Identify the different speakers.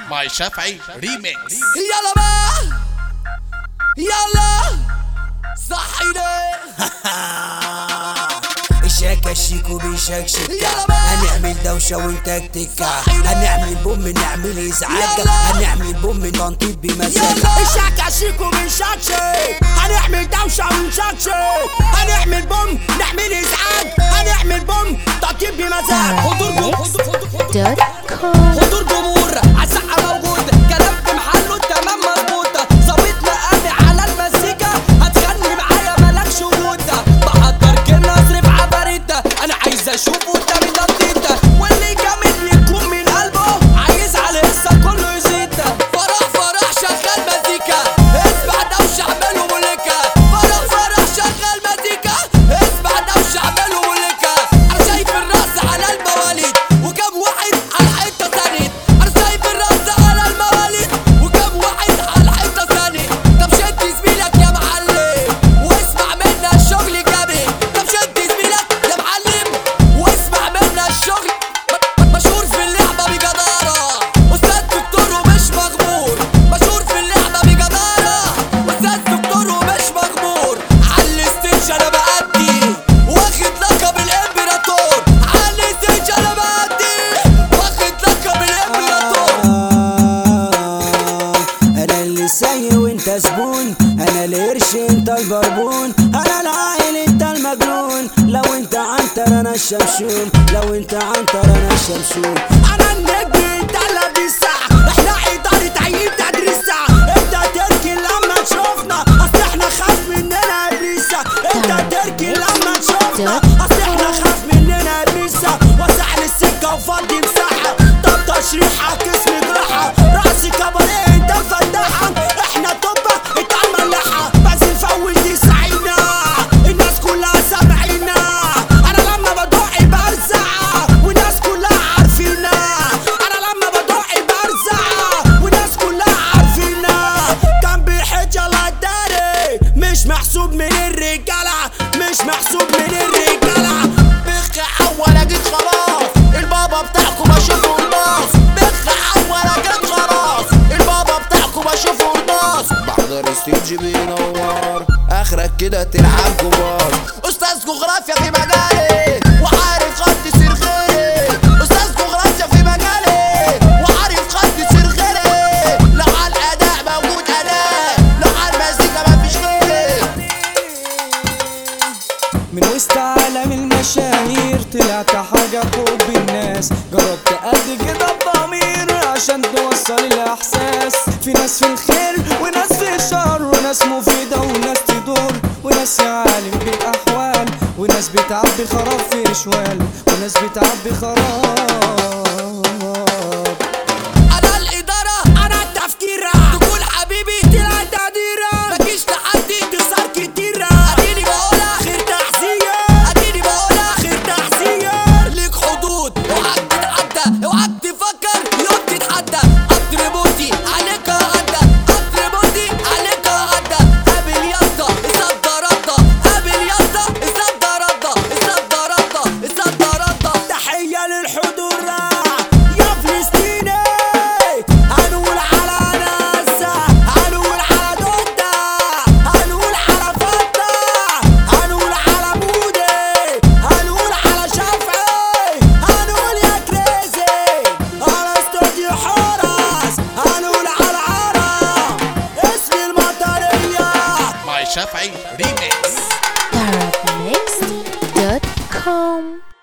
Speaker 1: ماي شافعي ريميكس
Speaker 2: يلا بقى يلا صحيني
Speaker 3: الشاكة الشيكو بيشكشك
Speaker 2: يلا بقى.
Speaker 3: هنعمل دوشة ونتكتكة
Speaker 2: صحينا.
Speaker 3: هنعمل بوم نعمل ازعاج
Speaker 2: يلا.
Speaker 3: هنعمل بوم تنطيط بمزاج
Speaker 2: يلا.
Speaker 3: الشاكة الشيكو بيشكشك هنعمل دوشة ونشكشك هنعمل بوم نعمل ازعاج هنعمل بوم تنطيط بمزاج حضور جمهور
Speaker 4: دوت كوم
Speaker 2: حضور جمهور عالسقة موجود كلام في محله تمام مظبوطة ظابط مقامي على المزيكا هتغني معايا مالكش وجود بحضر كلمة اصرف عفاريتة انا عايز اشوفه قدامي نطيتة واللي جامد يكون من قلبه عايز على القصة كله يزيد فرح فرح شغال مزيكا اسمع دوشة اعمله موليكا فرح فرح شغال مزيكا اسمع دوشة اعمله موليكا انا شايف الراس على المواليد وكم واحد على حتة ثانية انا شايف الراس على المواليد وكم واحد على حتة ثانية طب شد زميلك يا معلم واسمع منا الشغل جامد طب شد زميلك يا معلم واسمع منا الشغل م- م- مشهور في اللعبة بجدارة أستاذ دكتور ومش مغمور مشهور في اللعبة بجدارة أستاذ دكتور ومش مغمور على الستيج أنا بأدي واخد لقب الإمبراطور على الستيج أنا بأدي واخد لقب الإمبراطور
Speaker 3: انا اللي سايق وانت زبون انا القرش انت البربون انا العاقل انت المجنون لو انت عنتر انا الشمشون لو انت عنتر انا الشمشون انا النجم انت اللي بيسع احنا ادارة عيب تدريس انت تركي لما تشوفنا اصل احنا خاف مننا ابليسة انت تركي لما تشوفنا اصل احنا خاف مننا ابليسة وسع لي السكة وفضي مساحة طب تشريحك اسم جراحة راسي كباريه انت مفتحة احنا طبة انت الملاحة بس نفوت دي سعينا الناس كلها سامعينا انا لما بدق برزع والناس كلها عارفينا انا لما بدق برزع والناس كلها عارفينا كان بيحج الله الداري مش محسوب من الرجالة مش محسوب من الرجالة
Speaker 2: بخ اول جيت خلاص البابا بتاعكم اشوفه الباص بخ اول جيت خلاص البابا بتاعكم اشوفه الباص
Speaker 1: بحضر ستيج بينور اخرك كده تلعب كبار
Speaker 2: استاذ جغرافيا في مجالي وعارف خط سير غيري استاذ جغرافيا في مجالي وعارف خط سير غيري لو على الاداء موجود اداء لو على المزيكا مفيش غيري
Speaker 5: من وسط عالم المشاهير طلعت حاجة فوق بالناس جربت قد كده بضمير عشان توصل الإحساس في ناس في الخير وناس في الشر وناس مفيدة وناس تدور وناس يعالم بالأحوال وناس بتعبي خراب في شوال وناس بتعبي خراب
Speaker 2: انا الاداره انا التفكير تقول حبيبي طلع تقديره مفيش تحدي انتصار كتير اديني بقول اخر تحذير اديني بقول اخر تحذير ليك حدود اوعك تتعدى اوعك تفكر يوم تتحدى قطر موتي عليك غدا قطر موتي عليك غدا قابل يسطا اصدى ردا قابل يسطا اصدى ردا اصدى ردا اصدى ردا
Speaker 3: تحية للحضور يا فلسطيني هنقول على ناسا هنقول على دودة هنقول على فتة هنقول على مودي هنقول على شافعي هنقول يا كريزي على استوديو حرس هنقول على عرب اسم المطرية
Speaker 1: ماي شافعي ريميكس
Speaker 4: Arabmixed.com